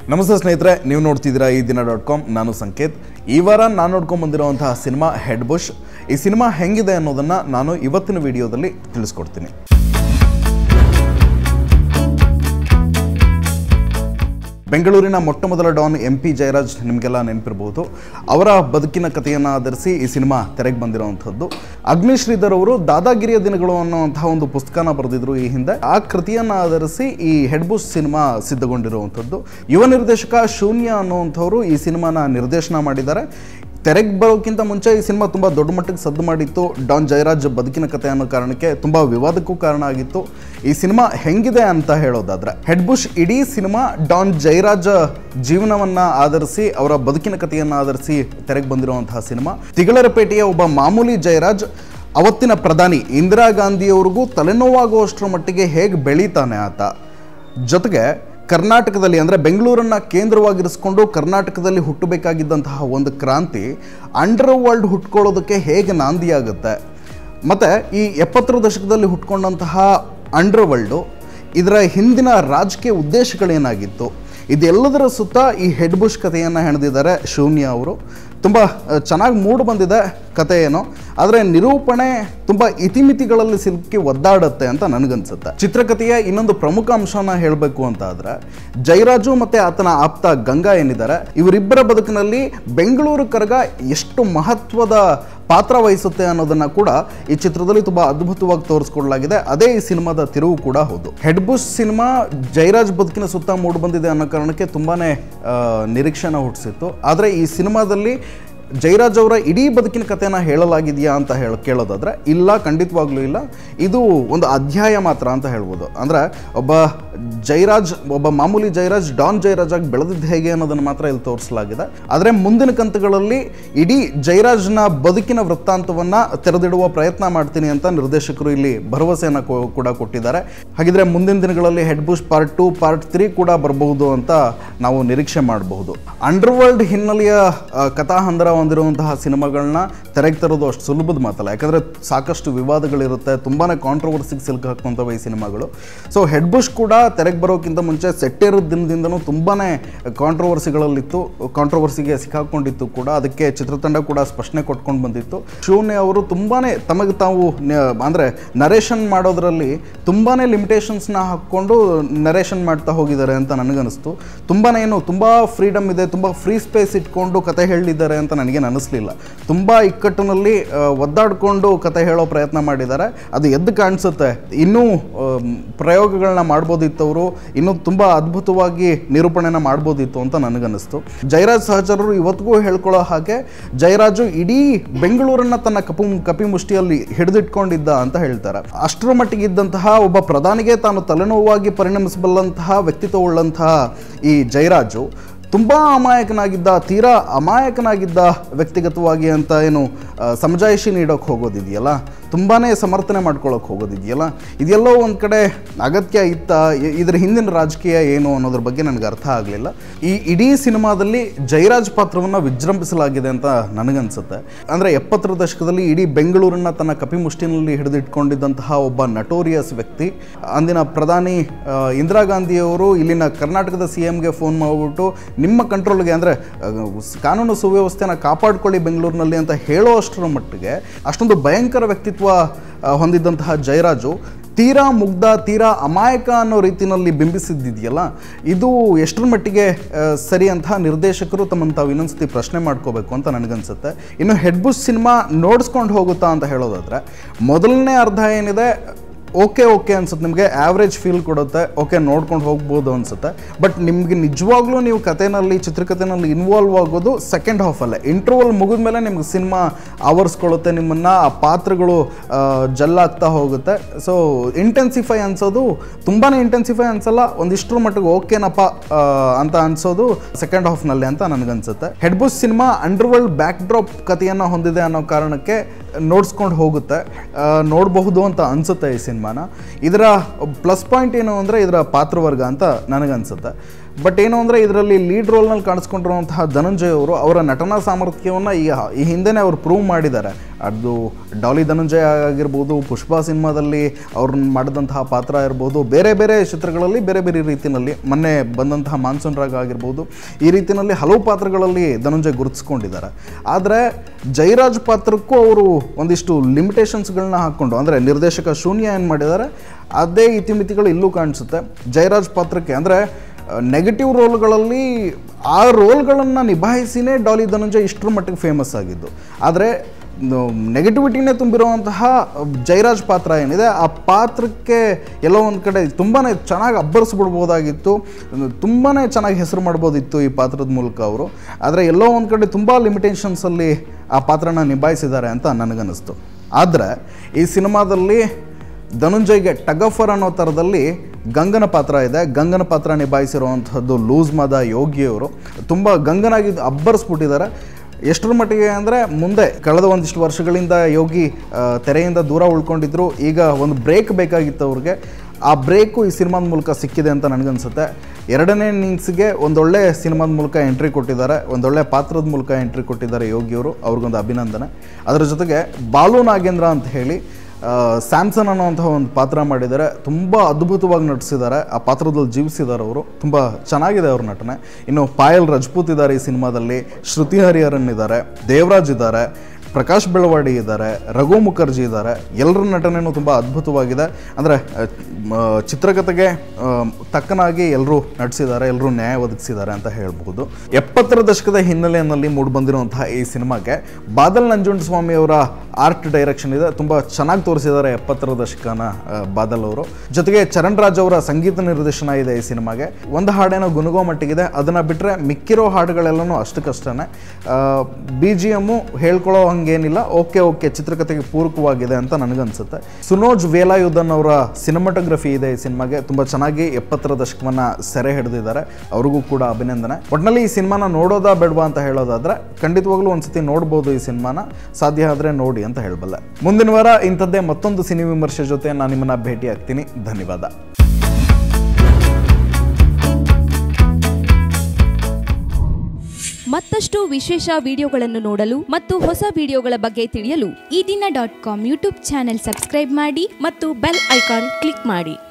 ನಮಸ್ತೆ ಸ್ನೇಹಿತರೆ ನೀವು ನೋಡ್ತಿದ್ದೀರಾ ಈ ದಿನ ಡಾಟ್ ಕಾಮ್ ನಾನು ಸಂಕೇತ್ ಈ ವಾರ ನಾನು ನೋಡ್ಕೊಂಡ್ ಬಂದಿರುವಂತಹ ಸಿನಿಮಾ ಹೆಡ್ ಬುಷ್ ಈ ಸಿನಿಮಾ ಹೆಂಗಿದೆ ಅನ್ನೋದನ್ನ ನಾನು ಇವತ್ತಿನ ವಿಡಿಯೋದಲ್ಲಿ ತಿಳಿಸ್ಕೊಡ್ತೀನಿ ಬೆಂಗಳೂರಿನ ಮೊಟ್ಟ ಮೊದಲ ಡಾನ್ ಎಂ ಪಿ ಜಯರಾಜ್ ನಿಮಗೆಲ್ಲ ನೆನಪಿರ್ಬೋದು ಅವರ ಬದುಕಿನ ಕಥೆಯನ್ನು ಆಧರಿಸಿ ಈ ಸಿನಿಮಾ ತೆರೆಗೆ ಬಂದಿರುವಂಥದ್ದು ಅಗ್ನಿ ಶ್ರೀಧರ್ ಅವರು ದಾದಾಗಿರಿಯ ದಿನಗಳು ಅನ್ನುವಂತಹ ಒಂದು ಪುಸ್ತಕನ ಬರೆದಿದ್ರು ಈ ಹಿಂದೆ ಆ ಕೃತಿಯನ್ನು ಆಧರಿಸಿ ಈ ಹೆಡ್ ಬುಷ್ ಸಿನಿಮಾ ಸಿದ್ಧಗೊಂಡಿರುವಂಥದ್ದು ಯುವ ನಿರ್ದೇಶಕ ಶೂನ್ಯ ಅನ್ನುವಂಥವ್ರು ಈ ಸಿನಿಮಾನ ನಿರ್ದೇಶನ ಮಾಡಿದ್ದಾರೆ ತೆರೆಗೆ ಬರೋಕ್ಕಿಂತ ಮುಂಚೆ ಈ ಸಿನಿಮಾ ತುಂಬ ದೊಡ್ಡ ಮಟ್ಟಿಗೆ ಸದ್ದು ಮಾಡಿತ್ತು ಡಾನ್ ಜಯರಾಜ್ ಬದುಕಿನ ಕಥೆ ಅನ್ನೋ ಕಾರಣಕ್ಕೆ ತುಂಬ ವಿವಾದಕ್ಕೂ ಕಾರಣ ಆಗಿತ್ತು ಈ ಸಿನಿಮಾ ಹೆಂಗಿದೆ ಅಂತ ಹೇಳೋದಾದ್ರೆ ಹೆಡ್ ಬುಷ್ ಇಡೀ ಸಿನಿಮಾ ಡಾನ್ ಜಯರಾಜ್ ಜೀವನವನ್ನ ಆಧರಿಸಿ ಅವರ ಬದುಕಿನ ಕಥೆಯನ್ನು ಆಧರಿಸಿ ತೆರೆಗೆ ಬಂದಿರುವಂತಹ ಸಿನಿಮಾ ತಿಗಳರಪೇಟೆಯ ಒಬ್ಬ ಮಾಮೂಲಿ ಜಯರಾಜ್ ಅವತ್ತಿನ ಪ್ರಧಾನಿ ಇಂದಿರಾ ಗಾಂಧಿಯವರಿಗೂ ತಲೆನೋವಾಗುವಷ್ಟರ ಮಟ್ಟಿಗೆ ಹೇಗೆ ಬೆಳೀತಾನೆ ಆತ ಜೊತೆಗೆ ಕರ್ನಾಟಕದಲ್ಲಿ ಅಂದರೆ ಬೆಂಗಳೂರನ್ನು ಕೇಂದ್ರವಾಗಿರಿಸ್ಕೊಂಡು ಕರ್ನಾಟಕದಲ್ಲಿ ಹುಟ್ಟಬೇಕಾಗಿದ್ದಂತಹ ಒಂದು ಕ್ರಾಂತಿ ಅಂಡರ್ ವರ್ಲ್ಡ್ ಹುಟ್ಕೊಳ್ಳೋದಕ್ಕೆ ಹೇಗೆ ನಾಂದಿಯಾಗುತ್ತೆ ಮತ್ತು ಈ ಎಪ್ಪತ್ತರ ದಶಕದಲ್ಲಿ ಹುಟ್ಕೊಂಡಂತಹ ಅಂಡರ್ ವರ್ಲ್ಡು ಇದರ ಹಿಂದಿನ ರಾಜಕೀಯ ಉದ್ದೇಶಗಳೇನಾಗಿತ್ತು ಇದೆಲ್ಲದರ ಸುತ್ತ ಈ ಹೆಡ್ ಬುಷ್ ಕಥೆಯನ್ನು ಹೆಣೆದಿದ್ದಾರೆ ಶೂನ್ಯ ಅವರು ತುಂಬ ಚೆನ್ನಾಗಿ ಮೂಡ್ ಬಂದಿದೆ ಕತೆ ಏನು ಆದರೆ ನಿರೂಪಣೆ ತುಂಬ ಇತಿಮಿತಿಗಳಲ್ಲಿ ಸಿಲುಕಿ ಒದ್ದಾಡುತ್ತೆ ಅಂತ ನನಗನ್ಸುತ್ತೆ ಚಿತ್ರಕಥೆಯ ಇನ್ನೊಂದು ಪ್ರಮುಖ ಅಂಶನ ಹೇಳಬೇಕು ಅಂತ ಆದರೆ ಜಯರಾಜು ಮತ್ತು ಆತನ ಆಪ್ತ ಗಂಗಾ ಏನಿದ್ದಾರೆ ಇವರಿಬ್ಬರ ಬದುಕಿನಲ್ಲಿ ಬೆಂಗಳೂರು ಕರಗ ಎಷ್ಟು ಮಹತ್ವದ ಪಾತ್ರ ವಹಿಸುತ್ತೆ ಅನ್ನೋದನ್ನ ಕೂಡ ಈ ಚಿತ್ರದಲ್ಲಿ ತುಂಬ ಅದ್ಭುತವಾಗಿ ತೋರಿಸ್ಕೊಡ್ಲಾಗಿದೆ ಅದೇ ಈ ಸಿನಿಮಾದ ತಿರುವು ಕೂಡ ಹೌದು ಹೆಡ್ ಬುಷ್ ಸಿನಿಮಾ ಜಯರಾಜ್ ಬದುಕಿನ ಸುತ್ತ ಮೂಡ್ ಬಂದಿದೆ ಅನ್ನೋ ಕಾರಣಕ್ಕೆ ತುಂಬಾನೇ ಆ, ನಿರೀಕ್ಷೆನ ಹುಟ್ಟಿಸಿತ್ತು ಆದರೆ ಈ ಸಿನಿಮಾದಲ್ಲಿ ಜಯರಾಜ್ ಅವರ ಇಡೀ ಬದುಕಿನ ಕಥೆನ ಹೇಳಲಾಗಿದೆಯಾ ಅಂತ ಹೇಳ ಕೇಳೋದಾದ್ರೆ ಇಲ್ಲ ಖಂಡಿತವಾಗ್ಲೂ ಇಲ್ಲ ಇದು ಒಂದು ಅಧ್ಯಾಯ ಮಾತ್ರ ಅಂತ ಹೇಳ್ಬೋದು ಅಂದರೆ ಒಬ್ಬ ಜಯರಾಜ್ ಒಬ್ಬ ಮಾಮೂಲಿ ಜಯರಾಜ್ ಡಾನ್ ಜಯರಾಜ್ ಆಗಿ ಬೆಳೆದಿದ್ದು ಹೇಗೆ ಅನ್ನೋದನ್ನು ಮಾತ್ರ ಇಲ್ಲಿ ತೋರಿಸಲಾಗಿದೆ ಆದರೆ ಮುಂದಿನ ಕಂತುಗಳಲ್ಲಿ ಇಡೀ ಜಯರಾಜ್ನ ಬದುಕಿನ ವೃತ್ತಾಂತವನ್ನು ತೆರೆದಿಡುವ ಪ್ರಯತ್ನ ಮಾಡ್ತೀನಿ ಅಂತ ನಿರ್ದೇಶಕರು ಇಲ್ಲಿ ಭರವಸೆಯನ್ನು ಕೊ- ಕೂಡ ಕೊಟ್ಟಿದ್ದಾರೆ ಹಾಗಿದ್ರೆ ಮುಂದಿನ ದಿನಗಳಲ್ಲಿ Head Bush part two part three ಕೂಡ ಬರಬಹುದು ಅಂತ ನಾವು ನಿರೀಕ್ಷೆ ಮಾಡಬಹುದು ಅಂಡರ್ ವರ್ಲ್ಡ್ ಹಿನ್ನೆಲೆಯ ಆ, ಕಥಾಹಂದರ ಹೊಂದಿರುವಂತಹ ಸಿನಿಮಾಗಳನ್ನ ತೆರೆಗೆ ತರೋದು ಅಷ್ಟು ಸುಲಭದ ಮಾತಲ್ಲ ಯಾಕಂದರೆ ಸಾಕಷ್ಟು ವಿವಾದಗಳಿರುತ್ತೆ ತುಂಬಾ ಕಾಂಟ್ರವರ್ಸಿಗೆ ಸಿಲುಕು ಹಾಕುವಂಥವು ಈ ಸಿನಿಮಾಗಳು ಸೊ ಹೆಡ್ ಬುಷ್ ಕೂಡ ತೆರೆಗೆ ಬರೋಕ್ಕಿಂತ ಮುಂಚೆ ಸೆಟ್ಟೇರೋ ದಿನದಿಂದನೂ ತುಂಬಾ ಕಾಂಟ್ರವರ್ಸಿಗಳಲ್ಲಿತ್ತು ಕಾಂಟ್ರವರ್ಸಿಗೆ ಸಿಕ್ಕಾಕೊಂಡಿತ್ತು ಕೂಡ ಅದಕ್ಕೆ ಚಿತ್ರತಂಡ ಕೂಡ ಸ್ಪಷ್ಟನೆ ಕೊಟ್ಕೊಂಡು ಬಂದಿತ್ತು ಶೂನ್ಯ ಅವರು ತುಂಬಾ ತಮಗೆ ತಾವು ನ- ಅಂದ್ರೆ ನರೇಷನ್ ಮಾಡೋದ್ರಲ್ಲಿ ತುಂಬಾ ಲಿಮಿಟೇಷನ್ಸ್ನ ಹಾಕ್ಕೊಂಡು ನರೇಷನ್ ಮಾಡ್ತಾ ಹೋಗಿದ್ದಾರೆ ಅಂತ ನನಗನ್ನಿಸ್ತು ತುಂಬಾ ಏನು ತುಂಬ ಫ್ರೀಡಮ್ ಇದೆ ತುಂಬ ಫ್ರೀ ಸ್ಪೇಸ್ ಇಟ್ಕೊಂಡು ಕತೆ ಹೇಳಿದ್ದಾರೆ ಅಂತ ನನಗೇನು ಅನಿಸ್ಲಿಲ್ಲ ತುಂಬ ಇಕ್ಕಟ್ಟಿನಲ್ಲಿ ಆ, ಒದ್ದಾಡಿಕೊಂಡು ಕತೆ ಹೇಳೋ ಪ್ರಯತ್ನ ಮಾಡಿದ್ದಾರೆ ಅದು ಎದ್ದು ಕಾಣಿಸುತ್ತೆ ಇನ್ನೂ ಆಮ್, ಪ್ರಯೋಗಗಳನ್ನ ಮಾಡ್ಬೋದಿತ್ತು ಅವರು ಇನ್ನೂ ತುಂಬ ಅದ್ಭುತವಾಗಿ ನಿರೂಪಣೆನ ಮಾಡ್ಬೋದಿತ್ತು ಅಂತ ನನಗನ್ನಿಸ್ತು ಜಯರಾಜ್ ಸಹಚರರು ಇವತ್ತಿಗೂ ಹೇಳ್ಕೊಳ್ಳೋ ಹಾಗೆ ಜಯರಾಜು ಇಡೀ ಬೆಂಗಳೂರನ್ನ ತನ್ನ ಕಪು ಕಪಿ ಮುಷ್ಟಿಯಲ್ಲಿ ಹಿಡಿದಿಟ್ಕೊಂಡಿದ್ದ ಅಂತ ಹೇಳ್ತಾರೆ ಅಷ್ಟರ ಮಟ್ಟಿಗೆ ಇದ್ದಂತಹ ಒಬ್ಬ ಪ್ರಧಾನಿಗೆ ತಾನು ತಲೆನೋವಾಗಿ ಪರಿಣಮಿಸಬಲ್ಲಂತಹ ವ್ಯಕ್ತಿತ್ವವುಳ್ಳಂತಹ ಈ ಜಯರಾಜು ತುಂಬ ಅಮಾಯಕನಾಗಿದ್ದ ತೀರಾ ಅಮಾಯಕನಾಗಿದ್ದ ವ್ಯಕ್ತಿಗತವಾಗಿ ಅಂತ ಏನು ಆ, ಸಮಜಾಯಿಷಿ ನೀಡೋಕೆ ಹೋಗೋದಿದೆಯಲ್ಲ ತುಂಬಾ ಸಮರ್ಥನೆ ಮಾಡ್ಕೊಳ್ಳೋಕೆ ಹೋಗೋದಿದೆಯಲ್ಲ ಇದೆಲ್ಲೋ ಒಂದು ಕಡೆ ಅಗತ್ಯ ಇತ್ತ ಇ- ಇದರ ಹಿಂದಿನ ರಾಜಕೀಯ ಏನು ಅನ್ನೋದ್ರ ಬಗ್ಗೆ ನನಗೆ ಅರ್ಥ ಆಗಲಿಲ್ಲ ಈ ಇಡೀ ಸಿನಿಮಾದಲ್ಲಿ ಜಯರಾಜ್ ಪಾತ್ರವನ್ನು ವಿಜೃಂಭಿಸಲಾಗಿದೆ ಅಂತ ನನಗನ್ಸುತ್ತೆ ಅಂದರೆ ಎಪ್ಪತ್ತರ ದಶಕದಲ್ಲಿ ಇಡೀ ಬೆಂಗಳೂರನ್ನ ತನ್ನ ಕಪಿಮುಷ್ಟಿನಲ್ಲಿ ಹಿಡಿದಿಟ್ಕೊಂಡಿದ್ದಂತಹ ಒಬ್ಬ ನಟೋರಿಯಸ್ ವ್ಯಕ್ತಿ ಅಂದಿನ ಪ್ರಧಾನಿ ಆ, ಇಂದಿರಾ ಗಾಂಧಿಯವರು ಇಲ್ಲಿನ ಕರ್ನಾಟಕದ ಸಿ ಎಮ್ಗೆ ಫೋನ್ ಮಾಡಿಬಿಟ್ಟು ನಿಮ್ಮ ಕಂಟ್ರೋಲ್ಗೆ ಅಂದರೆ ಕಾನೂನು ಸುವ್ಯವಸ್ಥೆನ ಕಾಪಾಡ್ಕೊಳ್ಳಿ ಬೆಂಗಳೂರಿನಲ್ಲಿ ಅಂತ ಹೇಳೋ ಅಷ್ಟರ ಮಟ್ಟಿಗೆ ಅಷ್ಟೊಂದು ಭಯಂಕರ ವ್ಯಕ್ತಿತ್ವ ಆ, ಹೊಂದಿದ್ದಂತಹ ಜಯರಾಜು ತೀರಾ ಮುಗ್ಧ ತೀರಾ ಅಮಾಯಕ ಅನ್ನೋ ರೀತಿಯಲ್ಲಿ ಬಿಂಬಿಸಿದ್ದಿದೆಯಲ್ಲ ಇದು ಎಷ್ಟರ ಮಟ್ಟಿಗೆ ಆ, ಸರಿ ಅಂತ ನಿರ್ದೇಶಕರು ತಮ್ಮನ್ನು ತಾವು ಇನ್ನೊಂದ್ಸತಿ ಪ್ರಶ್ನೆ ಮಾಡ್ಕೋಬೇಕು ಅಂತ ನನಗನ್ಸುತ್ತೆ ಇನ್ನು ಹೆಡ್ ಬುಷ್ ಸಿನಿಮಾ ನೋಡಿಸ್ಕೊಂಡು ಹೋಗುತ್ತಾ ಅಂತ ಹೇಳೋದಾದ್ರೆ ಮೊದಲನೇ ಅರ್ಧ ಏನಿದೆ ಓಕೆ ಓಕೆ ಅನ್ಸುತ್ತೆ ನಿಮಗೆ ಆವ್ರೇಜ್ ಫೀಲ್ ಕೊಡುತ್ತೆ ಓಕೆ ನೋಡ್ಕೊಂಡು ಹೋಗ್ಬೋದು ಅನ್ಸುತ್ತೆ ಬಟ್ ನಿಮಗೆ ನಿಜವಾಗ್ಲೂ ನೀವು ಕಥೆನಲ್ಲಿ ಚಿತ್ರಕಥೆನಲ್ಲಿ ಇನ್ವಾಲ್ವ್ ಆಗೋದು ಸೆಕೆಂಡ್ ಹಾಫಲ್ಲೇ ಇಂಟರ್ವಲ್ ಮುಗಿದ ಮೇಲೆ ನಿಮ್ಗೆ ಸಿನಿಮಾ ಆವರಿಸ್ಕೊಳ್ಳುತ್ತೆ ನಿಮ್ಮನ್ನು ಆ ಪಾತ್ರಗಳು ಆ, ಜಲ್ಲಾಗ್ತಾ ಹೋಗುತ್ತೆ ಸೊ ಇಂಟೆನ್ಸಿಫೈ ಅನ್ಸೋದು ತುಂಬಾ ಇಂಟೆನ್ಸಿಫೈ ಅನ್ಸಲ್ಲ ಒಂದಿಷ್ಟರ ಮಟ್ಟಿಗೆ ಓಕೆನಪ್ಪ ಆ, ಅಂತ ಅನ್ಸೋದು ಸೆಕೆಂಡ್ ಹಾಫ್ನಲ್ಲಿ ಅಂತ ನನಗನ್ಸುತ್ತೆ Head Bush cinema underworld backdrop ಕಥೆಯನ್ನು ಹೊಂದಿದೆ ಅನ್ನೋ ಕಾರಣಕ್ಕೆ ನೋಡ್ಸ್ಕೊಂಡು ಹೋಗುತ್ತೆ ಆ, ನೋಡಬಹುದು ಅಂತ ಅನಿಸುತ್ತೆ ಈ ಸಿನಿಮಾನ ಇದರ ಪ್ಲಸ್ ಪಾಯಿಂಟ್ ಏನು ಅಂದರೆ ಇದರ ಪಾತ್ರವರ್ಗ ಅಂತ ನನಗನ್ಸುತ್ತೆ ಬಟ್ ಏನು ಅಂದರೆ ಇದರಲ್ಲಿ ಲೀಡ್ ರೋಲ್ನಲ್ಲಿ ಕಾಣಿಸ್ಕೊಂಡಿರುವಂತಹ ಧನಂಜಯ್ ಅವರು ಅವರ ನಟನಾ ಸಾಮರ್ಥ್ಯವನ್ನು ಈ ಈ ಹಿಂದೆನೇ ಅವರು ಪ್ರೂವ್ ಮಾಡಿದ್ದಾರೆ ಅದು ಡಾಲಿ ಧನಂಜಯ ಆಗಿರ್ಬೋದು ಪುಷ್ಪ ಸಿನಿಮಾದಲ್ಲಿ ಅವ್ರನ್ನ ಮಾಡಿದಂತಹ ಪಾತ್ರ ಇರ್ಬೋದು ಬೇರೆ ಬೇರೆ ಚಿತ್ರಗಳಲ್ಲಿ ಬೇರೆ ಬೇರೆ ರೀತಿಯಲ್ಲಿ ಮೊನ್ನೆ ಬಂದಂತಹ ಮಾನ್ಸೂನ್ ರಾಗ ಆಗಿರ್ಬೋದು ಈ ರೀತಿಯಲ್ಲಿ ಹಲವು ಪಾತ್ರಗಳಲ್ಲಿ ಧನಂಜಯ್ ಗುರುತಿಸ್ಕೊಂಡಿದ್ದಾರೆ ಆದರೆ ಜೈರಾಜ್ ಪಾತ್ರಕ್ಕೂ ಅವರು ಒಂದಿಷ್ಟು ಲಿಮಿಟೇಷನ್ಸ್ಗಳನ್ನ ಹಾಕ್ಕೊಂಡು ಅಂದರೆ ನಿರ್ದೇಶಕ ಶೂನ್ಯ ಏನು ಮಾಡಿದ್ದಾರೆ ಅದೇ ಇತಿಮಿತಿಗಳು ಇಲ್ಲೂ ಕಾಣಿಸುತ್ತೆ ಜೈರಾಜ್ ಪಾತ್ರಕ್ಕೆ ಅಂದರೆ ನೆಗೆಟಿವ್ ರೋಲ್ಗಳಲ್ಲಿ ಆ ರೋಲ್ಗಳನ್ನು ನಿಭಾಯಿಸಿನೇ ಡಾಲಿ ಧನಂಜಯ್ ಇಷ್ಟರ ಮಟ್ಟಿಗೆ ಫೇಮಸ್ ಆಗಿದ್ದು ಆದರೆ ನೆಗೆಟಿವಿಟಿನೇ ತುಂಬಿರುವಂತಹ ಜೈರಾಜ್ ಪಾತ್ರ ಏನಿದೆ ಆ ಪಾತ್ರಕ್ಕೆ ಎಲ್ಲೋ ಒಂದು ಕಡೆ ತುಂಬಾ ಚೆನ್ನಾಗಿ ಅಬ್ಬರಿಸ್ಬಿಡ್ಬೋದಾಗಿತ್ತು ತುಂಬಾ ಚೆನ್ನಾಗಿ ಹೆಸರು ಮಾಡ್ಬೋದಿತ್ತು ಈ ಪಾತ್ರದ ಮೂಲಕ ಅವರು ಆದರೆ ಎಲ್ಲೋ ಒಂದು ಕಡೆ ತುಂಬ ಲಿಮಿಟೇಷನ್ಸಲ್ಲಿ ಆ ಪಾತ್ರನ ನಿಭಾಯಿಸಿದ್ದಾರೆ ಅಂತ ನನಗನ್ನಿಸ್ತು ಆದರೆ ಈ ಸಿನಿಮಾದಲ್ಲಿ ಧನುಂಜಯ್ಗೆ ಟಗಫರ್ ಅನ್ನೋ ಥರದಲ್ಲಿ ಗಂಗನ ಪಾತ್ರ ಇದೆ ಗಂಗನ ಪಾತ್ರ ನಿಭಾಯಿಸಿರುವಂಥದ್ದು ಲೂಸ್ ಮದ ಯೋಗಿಯವರು ತುಂಬ ಗಂಗನಾಗಿ ಅಬ್ಬರಿಸ್ಬಿಟ್ಟಿದ್ದಾರೆ ಎಷ್ಟರ ಮಟ್ಟಿಗೆ ಅಂದರೆ ಮುಂದೆ ಕಳೆದ ಒಂದಿಷ್ಟು ವರ್ಷಗಳಿಂದ ಯೋಗಿ ಆ, ತೆರೆಯಿಂದ ದೂರ ಉಳ್ಕೊಂಡಿದ್ರು ಈಗ ಒಂದು ಬ್ರೇಕ್ ಬೇಕಾಗಿತ್ತು ಅವ್ರಿಗೆ ಆ ಬ್ರೇಕು ಈ ಸಿನಿಮಾದ ಮೂಲಕ ಸಿಕ್ಕಿದೆ ಅಂತ ನನಗನ್ಸುತ್ತೆ ಎರಡನೇ ಇನ್ನಿಂಗ್ಸ್ಗೆ ಒಂದೊಳ್ಳೆ ಸಿನಿಮಾದ ಮೂಲಕ ಎಂಟ್ರಿ ಕೊಟ್ಟಿದ್ದಾರೆ ಒಂದೊಳ್ಳೆ ಪಾತ್ರದ ಮೂಲಕ ಎಂಟ್ರಿ ಕೊಟ್ಟಿದ್ದಾರೆ ಯೋಗಿಯವರು ಅವ್ರಿಗೊಂದು ಅಭಿನಂದನೆ ಅದರ ಜೊತೆಗೆ ಬಾಲು ನಾಗೇಂದ್ರ ಅಂತ ಹೇಳಿ ಆ, ಸ್ಯಾಮ್ಸನ್ ಅನ್ನೋಂತಹ ಒಂದು ಪಾತ್ರ ಮಾಡಿದ್ದಾರೆ ತುಂಬ ಅದ್ಭುತವಾಗಿ ನಟಿಸಿದ್ದಾರೆ ಆ ಪಾತ್ರದಲ್ಲಿ ಜೀವಿಸಿದ್ದಾರೆ ಅವರು ತುಂಬ ಚೆನ್ನಾಗಿದೆ ಅವ್ರ ನಟನೆ ಇನ್ನು ಪಾಯಲ್ ರಜಪೂತ್ ಇದ್ದಾರೆ ಈ ಸಿನಿಮಾದಲ್ಲಿ ಶ್ರುತಿ ಹರಿಹರನ್ ಇದ್ದಾರೆ ದೇವರಾಜ್ ಇದ್ದಾರೆ ಪ್ರಕಾಶ್ ಬೆಳವಾಡಿ ಇದ್ದಾರೆ ರಘು ಮುಖರ್ಜಿ ಇದ್ದಾರೆ ಎಲ್ಲರ ನಟನೆಯೂ ತುಂಬ ಅದ್ಭುತವಾಗಿದೆ ಅಂದರೆ ಚಿತ್ರಕಥೆಗೆ ಆ, ತಕ್ಕನಾಗಿ ಎಲ್ಲರೂ ನಟಿಸಿದ್ದಾರೆ ಎಲ್ಲರೂ ನ್ಯಾಯ ಒದಗಿಸಿದ್ದಾರೆ ಅಂತ ಹೇಳ್ಬೋದು ಎಪ್ಪತ್ತರ ದಶಕದ ಹಿನ್ನೆಲೆಯಲ್ಲಿ ಮೂಡಿಬಂದಿರುವಂತಹ ಈ ಸಿನಿಮಾಗೆ ಬಾದಲ್ ನಂಜುಂಡಸ್ವಾಮಿ ಅವರ ಆರ್ಟ್ ಡೈರೆಕ್ಷನ್ ಇದೆ ತುಂಬ ಚೆನ್ನಾಗಿ ತೋರಿಸಿದ್ದಾರೆ ಎಪ್ಪತ್ತರ ದಶಕನ ಆ, ಬಾದಲ್ ಅವರು ಜೊತೆಗೆ ಚರಣ್ ರಾಜ್ ಅವರ ಸಂಗೀತ ನಿರ್ದೇಶನ ಇದೆ ಈ ಸಿನಿಮಾಗೆ ಒಂದು ಹಾಡೇನೋ ಗುನುಗೋ ಮಟ್ಟಿಗಿದೆ ಅದನ್ನು ಬಿಟ್ಟರೆ ಮಿಕ್ಕಿರೋ ಹಾಡುಗಳೆಲ್ಲನೂ ಅಷ್ಟಕ್ಕಷ್ಟೇ ಬಿ ಜಿ ಎಮ್ಮು ಹೇಳ್ಕೊಳ್ಳೋ ಹಂಗೇನಿಲ್ಲ ಓಕೆ ಓಕೆ ಚಿತ್ರಕಥೆಗೆ ಪೂರಕವಾಗಿದೆ ಅಂತ ನನಗನ್ಸುತ್ತೆ ಸುನೋಜ್ ವೇಲಾಯುಧನ್ ಅವರ ಸಿನಿಮಾಟೋಗ್ರಫಿ ಇದೆ ಈ ಸಿನಿಮಾಗೆ ತುಂಬ ಚೆನ್ನಾಗಿ ಎಪ್ಪತ್ತರ ದಶಕವನ್ನು ಸೆರೆ ಹಿಡಿದಿದ್ದಾರೆ ಅವ್ರಿಗೂ ಕೂಡ ಅಭಿನಂದನೆ ಒಟ್ಟಿನಲ್ಲಿ ಈ ಸಿನಿಮಾನ ನೋಡೋದಾ ಬೇಡವಾ ಅಂತ ಹೇಳೋದಾದ್ರೆ ಖಂಡಿತವಾಗ್ಲೂ ಒಂದ್ಸತಿ ನೋಡ್ಬೋದು ಈ ಸಿನಿಮಾನ ಸಾಧ್ಯ ಆದರೆ ನೋಡಿ ಅಂತ ಹೇಳಬಲ್ಲೆ ಮುಂದಿನ ವಾರ ಇಂಥದ್ದೇ ಮತ್ತೊಂದು ಸಿನಿ ವಿಮರ್ಶೆ ಜೊತೆ ನಾನು ನಿಮ್ಮನ್ನ ಭೇಟಿ ಆಗ್ತೀನಿ ಧನ್ಯವಾದ ಮತ್ತಷ್ಟು ವಿಶೇಷ ವಿಡಿಯೋಗಳನ್ನು ನೋಡಲು ಮತ್ತು ಹೊಸ ವಿಡಿಯೋಗಳ ಬಗ್ಗೆ ತಿಳಿಯಲು ಈ ದಿನ dot com YouTube channel subscribe ಮಾಡಿ ಮತ್ತು ಬೆಲ್ ಐಕಾನ್ ಕ್ಲಿಕ್ ಮಾಡಿ